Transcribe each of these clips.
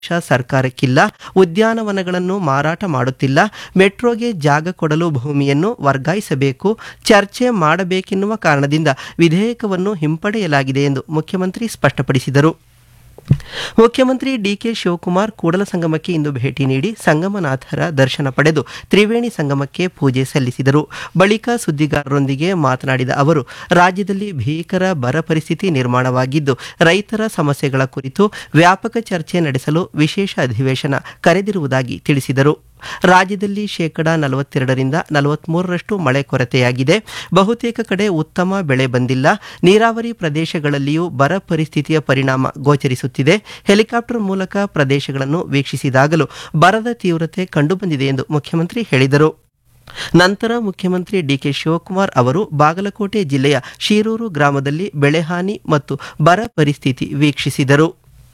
ಆದೇಶ ಸರ್ಕಾರಕ್ಕಿಲ್ಲ ಉದ್ಯಾನವನಗಳನ್ನು ಮಾರಾಟ ಮಾಡುತ್ತಿಲ್ಲ ಮೆಟ್ರೋಗೆ ಜಾಗ ಕೊಡಲು ಭೂಮಿಯನ್ನು ವರ್ಗಾಯಿಸಬೇಕು ಚರ್ಚೆ ಮಾಡಬೇಕೆನ್ನುವ ಕಾರಣದಿಂದ ವಿಧೇಯಕವನ್ನು ಹಿಂಪಡೆಯಲಾಗಿದೆ ಎಂದು ಮುಖ್ಯಮಂತ್ರಿ ಸ್ಪಷ್ಟಪಡಿಸಿದರು ಮುಖ್ಯಮಂತ್ರಿ ಡಿಕೆ ಶಿವಕುಮಾರ್ ಕೂಡಲ ಸಂಗಮಕ್ಕೆ ಇಂದು ಭೇಟಿ ನೀಡಿ ಸಂಗಮನಾಥರ ದರ್ಶನ ಪಡೆದು ತ್ರಿವೇಣಿ ಸಂಗಮಕ್ಕೆ ಪೂಜೆ ಸಲ್ಲಿಸಿದರು ಬಳಿಕ ಸುದ್ದಿಗಾರರೊಂದಿಗೆ ಮಾತನಾಡಿದ ಅವರು ರಾಜ್ಯದಲ್ಲಿ ಭೀಕರ ಬರ ಪರಿಸ್ಥಿತಿ ನಿರ್ಮಾಣವಾಗಿದ್ದು ರೈತರ ಸಮಸ್ಯೆಗಳ ಕುರಿತು ವ್ಯಾಪಕ ಚರ್ಚೆ ನಡೆಸಲು ವಿಶೇಷ ಅಧಿವೇಶನ ಕರೆದಿರುವುದಾಗಿ ತಿಳಿಸಿದರು ರಾಜ್ಯದಲ್ಲಿ ಶೇಕಡಾ ನಲವತ್ತೆರಡರಿಂದ ನಲವತ್ಮೂರರಷ್ಟು ಮಳೆ ಕೊರತೆಯಾಗಿದೆ ಬಹುತೇಕ ಕಡೆ ಉತ್ತಮ ಬೆಳೆ ಬಂದಿಲ್ಲ ನೀರಾವರಿ ಪ್ರದೇಶಗಳಲ್ಲಿಯೂ ಬರ ಪರಿಸ್ಥಿತಿಯ ಪರಿಣಾಮ ಗೋಚರಿಸುತ್ತಿದೆ ಹೆಲಿಕಾಪ್ಟರ್ ಮೂಲಕ ಪ್ರದೇಶಗಳನ್ನು ವೀಕ್ಷಿಸಿದಾಗಲೂ ಬರದ ತೀವ್ರತೆ ಕಂಡುಬಂದಿದೆ ಎಂದು ಮುಖ್ಯಮಂತ್ರಿ ಹೇಳಿದರು ನಂತರ ಮುಖ್ಯಮಂತ್ರಿ ಡಿಕೆ ಶಿವಕುಮಾರ್ ಅವರು ಬಾಗಲಕೋಟೆ ಜಿಲ್ಲೆಯ ಶೀರೂರು ಗ್ರಾಮದಲ್ಲಿ ಬೆಳೆಹಾನಿ ಮತ್ತು ಬರ ಪರಿಸ್ಥಿತಿ ವೀಕ್ಷಿಸಿದರು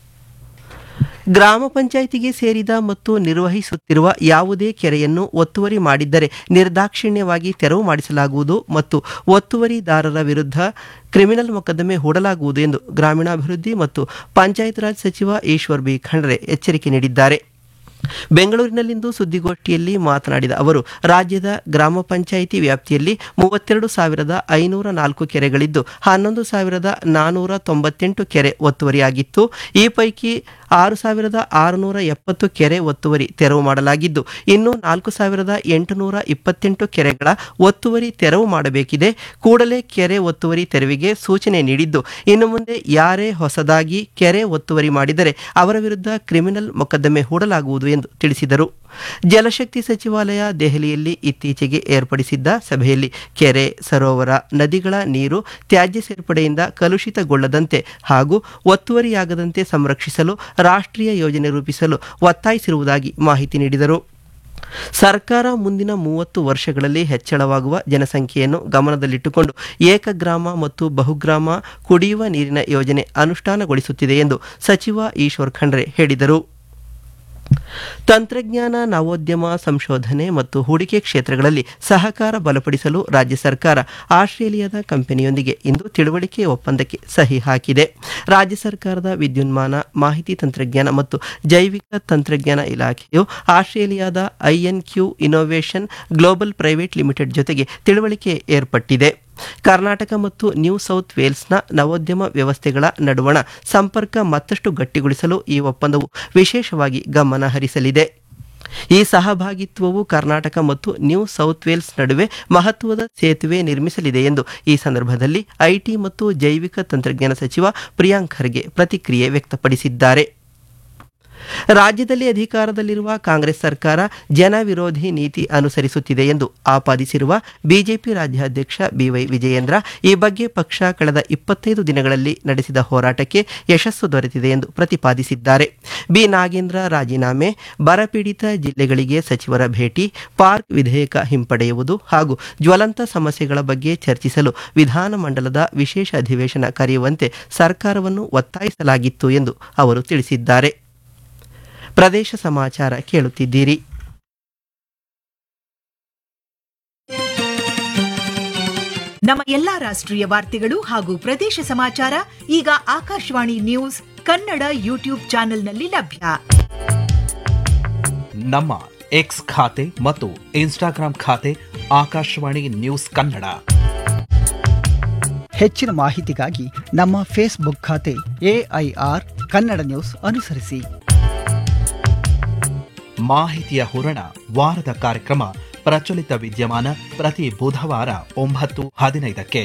ಗ್ರಾಮ ಪಂಚಾಯಿತಿಗೆ ಸೇರಿದ ಮತ್ತು ನಿರ್ವಹಿಸುತ್ತಿರುವ ಯಾವುದೇ ಕೆರೆಯನ್ನು ಒತ್ತುವರಿ ಮಾಡಿದ್ದರೆ ನಿರ್ದಾಕ್ಷಿಣ್ಯವಾಗಿ ತೆರವು ಮಾಡಿಸಲಾಗುವುದು ಮತ್ತು ಒತ್ತುವರಿದಾರರ ವಿರುದ್ಧ ಕ್ರಿಮಿನಲ್ ಮೊಕದ್ದಮೆ ಹೂಡಲಾಗುವುದು ಎಂದು ಗ್ರಾಮೀಣಾಭಿವೃದ್ಧಿ ಮತ್ತು ಪಂಚಾಯತ್ ರಾಜ್ ಸಚಿವ ಈಶ್ವರ್ ಬಿ ಖಂಡ್ರೆ ಎಚ್ಚರಿಕೆ ನೀಡಿದ್ದಾರೆ ಬೆಂಗಳೂರಿನಲ್ಲಿಂದು ಸುದ್ದಿಗೋಷ್ಠಿಯಲ್ಲಿ ಮಾತನಾಡಿದ ಅವರು ರಾಜ್ಯದ ಗ್ರಾಮ ಪಂಚಾಯಿತಿ ವ್ಯಾಪ್ತಿಯಲ್ಲಿ ಮೂವತ್ತೆರಡು ಸಾವಿರದ ಐನೂರ ನಾಲ್ಕು ಕೆರೆಗಳಿದ್ದು ಹನ್ನೊಂದು ಸಾವಿರದ ನಾನೂರ ತೊಂಬತ್ತೆಂಟು ಕೆರೆ ಒತ್ತುವರಿಯಾಗಿತ್ತು ಈ ಪೈಕಿ ಆರು ಸಾವಿರದ ಆರುನೂರ ಎಪ್ಪತ್ತು ಕೆರೆ ಒತ್ತುವರಿ ತೆರವು ಮಾಡಲಾಗಿದ್ದು ಇನ್ನು ನಾಲ್ಕು ಸಾವಿರದ ಎಂಟುನೂರ ಇಪ್ಪತ್ತೆಂಟು ಕೆರೆಗಳ ಒತ್ತುವರಿ ತೆರವು ಮಾಡಬೇಕಿದೆ ಕೂಡಲೇ ಕೆರೆ ಒತ್ತುವರಿ ತೆರವಿಗೆ ಸೂಚನೆ ನೀಡಿದ್ದು ಇನ್ನು ಮುಂದೆ ಯಾರೇ ಹೊಸದಾಗಿ ಕೆರೆ ಒತ್ತುವರಿ ಮಾಡಿದರೆ ಅವರ ವಿರುದ್ಧ ಕ್ರಿಮಿನಲ್ ಮೊಕದ್ದಮೆ ಹೂಡಲಾಗುವುದು ಎಂದು ತಿಳಿಸಿದರು ಜಲಶಕ್ತಿ ಸಚಿವಾಲಯ ದೆಹಲಿಯಲ್ಲಿ ಇತ್ತೀಚೆಗೆ ಏರ್ಪಡಿಸಿದ್ದ ಸಭೆಯಲ್ಲಿ ಕೆರೆ ಸರೋವರ ನದಿಗಳ ನೀರು ತ್ಯಾಜ್ಯ ಸೇರ್ಪಡೆಯಿಂದ ಕಲುಷಿತಗೊಳ್ಳದಂತೆ ಹಾಗೂ ಒತ್ತುವರಿಯಾಗದಂತೆ ಸಂರಕ್ಷಿಸಲು ರಾಷ್ಟ್ರೀಯ ಯೋಜನೆ ರೂಪಿಸಲು ಒತ್ತಾಯಿಸಿರುವುದಾಗಿ ಮಾಹಿತಿ ನೀಡಿದರು ಸರ್ಕಾರ ಮುಂದಿನ ಮೂವತ್ತು ವರ್ಷಗಳಲ್ಲಿ ಹೆಚ್ಚಳವಾಗುವ ಜನಸಂಖ್ಯೆಯನ್ನು ಗಮನದಲ್ಲಿಟ್ಟುಕೊಂಡು ಏಕಗ್ರಾಮ ಮತ್ತು ಬಹುಗ್ರಾಮ ಕುಡಿಯುವ ನೀರಿನ ಯೋಜನೆ ಅನುಷ್ಠಾನಗೊಳಿಸುತ್ತಿದೆ ಎಂದು ಸಚಿವ ಈಶ್ವರ್ ಖಂಡ್ರೆ ಹೇಳಿದರು ತಂತ್ರಜ್ಞಾನ ನವೋದ್ಯಮ ಸಂಶೋಧನೆ ಮತ್ತು ಹೂಡಿಕೆ ಕ್ಷೇತ್ರಗಳಲ್ಲಿ ಸಹಕಾರ ಬಲಪಡಿಸಲು ರಾಜ್ಯ ಸರ್ಕಾರ ಆಸ್ಟ್ರೇಲಿಯಾದ ಕಂಪನಿಯೊಂದಿಗೆ ಇಂದು ತಿಳುವಳಿಕೆ ಒಪ್ಪಂದಕ್ಕೆ ಸಹಿ ಹಾಕಿದೆ ರಾಜ್ಯ ಸರ್ಕಾರದ ವಿದ್ಯುನ್ಮಾನ ಮಾಹಿತಿ ತಂತ್ರಜ್ಞಾನ ಮತ್ತು ಜೈವಿಕ ತಂತ್ರಜ್ಞಾನ ಇಲಾಖೆಯು ಆಸ್ಟ್ರೇಲಿಯಾದ INQ innovation global private limited ಜೊತೆಗೆ ತಿಳುವಳಿಕೆ ಏರ್ಪಟ್ಟಿದೆ ಕರ್ನಾಟಕ ಮತ್ತು ನ್ಯೂ ಸೌತ್ ವೇಲ್ಸ್ನ ನವೋದ್ಯಮ ವ್ಯವಸ್ಥೆಗಳ ನಡುವಣ ಸಂಪರ್ಕ ಮತ್ತಷ್ಟು ಗಟ್ಟಿಗೊಳಿಸಲು ಈ ಒಪ್ಪಂದವು ವಿಶೇಷವಾಗಿ ಗಮನ ಹರಿಸಲಿದೆ ಈ ಸಹಭಾಗಿತ್ವವು ಕರ್ನಾಟಕ ಮತ್ತು ನ್ಯೂ ಸೌತ್ ವೇಲ್ಸ್ ನಡುವೆ ಮಹತ್ವದ ಸೇತುವೆ ನಿರ್ಮಿಸಲಿದೆ ಎಂದು ಈ ಸಂದರ್ಭದಲ್ಲಿ ಐಟಿ ಮತ್ತು ಜೈವಿಕ ತಂತ್ರಜ್ಞಾನ ಸಚಿವ ಪ್ರಿಯಾಂಕ್ ಖರ್ಗೆ ಪ್ರತಿಕ್ರಿಯೆ ವ್ಯಕ್ತಪಡಿಸಿದ್ದಾರೆ ರಾಜ್ಯದಲ್ಲಿ ಅಧಿಕಾರದಲ್ಲಿರುವ ಕಾಂಗ್ರೆಸ್ ಸರ್ಕಾರ ಜನ ವಿರೋಧಿ ನೀತಿ ಅನುಸರಿಸುತ್ತಿದೆ ಎಂದು ಆಪಾದಿಸಿರುವ ಬಿಜೆಪಿ ರಾಜ್ಯಾಧ್ಯಕ್ಷ ಬಿವೈ ವಿಜಯೇಂದ್ರ ಈ ಬಗ್ಗೆ ಪಕ್ಷ ಕಳೆದ ಇಪ್ಪತ್ತೈದು ದಿನಗಳಲ್ಲಿ ನಡೆಸಿದ ಹೋರಾಟಕ್ಕೆ ಯಶಸ್ಸು ದೊರೆತಿದೆ ಎಂದು ಪ್ರತಿಪಾದಿಸಿದ್ದಾರೆ ಬಿ ನಾಗೇಂದ್ರ ರಾಜೀನಾಮೆ ಬರಪೀಡಿತ ಜಿಲ್ಲೆಗಳಿಗೆ ಸಚಿವರ ಭೇಟಿ ಪಾರ್ಕ್ ವಿಧೇಯಕ ಹಿಂಪಡೆಯುವುದು ಹಾಗೂ ಜ್ವಲಂತ ಸಮಸ್ಯೆಗಳ ಬಗ್ಗೆ ಚರ್ಚಿಸಲು ವಿಧಾನಮಂಡಲದ ವಿಶೇಷ ಅಧಿವೇಶನ ಕರೆಯುವಂತೆ ಸರ್ಕಾರವನ್ನು ಒತ್ತಾಯಿಸಲಾಗಿತ್ತು ಎಂದು ಅವರು ತಿಳಿಸಿದ್ದಾರೆ ಪ್ರದೇಶ ಸಮಾಚಾರ ಕೇಳುತ್ತಿದ್ದೀರಿ ನಮ್ಮ ಎಲ್ಲಾ ರಾಷ್ಟ್ರೀಯ ವಾರ್ತೆಗಳು ಹಾಗೂ ಪ್ರದೇಶ ಸಮಾಚಾರ ಈಗ ಆಕಾಶವಾಣಿ ನ್ಯೂಸ್ ಕನ್ನಡ ಯೂಟ್ಯೂಬ್ ಚಾನೆಲ್ನಲ್ಲಿ ಲಭ್ಯ ನಮ್ಮ ಎಕ್ಸ್ ಖಾತೆ ಮತ್ತು ಇನ್ಸ್ಟಾಗ್ರಾಂ ಖಾತೆ ಆಕಾಶವಾಣಿ ನ್ಯೂಸ್ ಕನ್ನಡ ಹೆಚ್ಚಿನ ಮಾಹಿತಿಗಾಗಿ ನಮ್ಮ ಫೇಸ್ಬುಕ್ ಖಾತೆ ಎಐಆರ್ ಕನ್ನಡ ನ್ಯೂಸ್ ಅನುಸರಿಸಿ ಮಾಹಿತಿಯ ಹೂರಣ ವಾರದ ಕಾರ್ಯಕ್ರಮ ಪ್ರಚಲಿತ ವಿದ್ಯಮಾನ ಪ್ರತಿ ಬುಧವಾರ ಒಂಬತ್ತು ಹದಿನೈದಕ್ಕೆ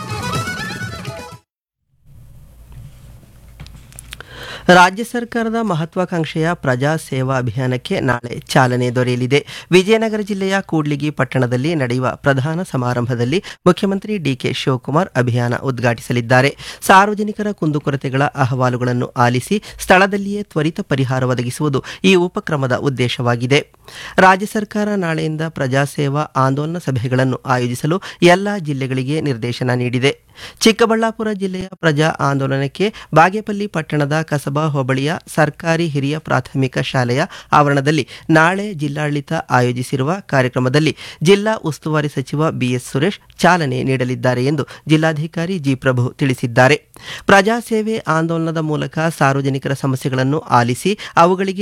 ರಾಜ್ಯ ಸರ್ಕಾರದ ಮಹತ್ವಾಕಾಂಕ್ಷೆಯ ಪ್ರಜಾ ಸೇವಾ ಅಭಿಯಾನಕ್ಕೆ ನಾಳೆ ಚಾಲನೆ ದೊರೆಯಲಿದೆ ವಿಜಯನಗರ ಜಿಲ್ಲೆಯ ಕೂಡ್ಲಿಗಿ ಪಟ್ಟಣದಲ್ಲಿ ನಡೆಯುವ ಪ್ರಧಾನ ಸಮಾರಂಭದಲ್ಲಿ ಮುಖ್ಯಮಂತ್ರಿ ಡಿಕೆ ಶಿವಕುಮಾರ್ ಅಭಿಯಾನ ಉದ್ಘಾಟಿಸಲಿದ್ದಾರೆ ಸಾರ್ವಜನಿಕರ ಕುಂದುಕೊರತೆಗಳ ಅಹವಾಲುಗಳನ್ನು ಆಲಿಸಿ ಸ್ಥಳದಲ್ಲಿಯೇ ತ್ವರಿತ ಪರಿಹಾರ ಒದಗಿಸುವುದು ಈ ಉಪಕ್ರಮದ ಉದ್ದೇಶವಾಗಿದೆ ರಾಜ್ಯ ಸರ್ಕಾರ ನಾಳೆಯಿಂದ ಪ್ರಜಾಸೇವಾ ಆಂದೋಲನ ಸಭೆಗಳನ್ನು ಆಯೋಜಿಸಲು ಎಲ್ಲ ಜಿಲ್ಲೆಗಳಿಗೆ ನಿರ್ದೇಶನ ನೀಡಿದೆ ಚಿಕ್ಕಬಳ್ಳಾಪುರ ಜಿಲ್ಲೆಯ ಪ್ರಜಾ ಆಂದೋಲನಕ್ಕೆ ಬಾಗೇಪಲ್ಲಿ ಪಟ್ಟಣದ ಕಸಬಾ ಹೋಬಳಿಯ ಸರ್ಕಾರಿ ಹಿರಿಯ ಪ್ರಾಥಮಿಕ ಶಾಲೆಯ ಆವರಣದಲ್ಲಿ ನಾಳೆ ಜಿಲ್ಲಾಡಳಿತ ಆಯೋಜಿಸಿರುವ ಕಾರ್ಯಕ್ರಮದಲ್ಲಿ ಜಿಲ್ಲಾ ಉಸ್ತುವಾರಿ ಸಚಿವ ಬಿಎಸ್ ಸುರೇಶ್ ಚಾಲನೆ ನೀಡಲಿದ್ದಾರೆ ಎಂದು ಜಿಲ್ಲಾಧಿಕಾರಿ ಜಿ ಪ್ರಭು ತಿಳಿಸಿದ್ದಾರೆ ಪ್ರಜಾಸೇವೆ ಆಂದೋಲನದ ಮೂಲಕ ಸಾರ್ವಜನಿಕರ ಸಮಸ್ಯೆಗಳನ್ನು ಆಲಿಸಿ ಅವುಗಳಿಗೆ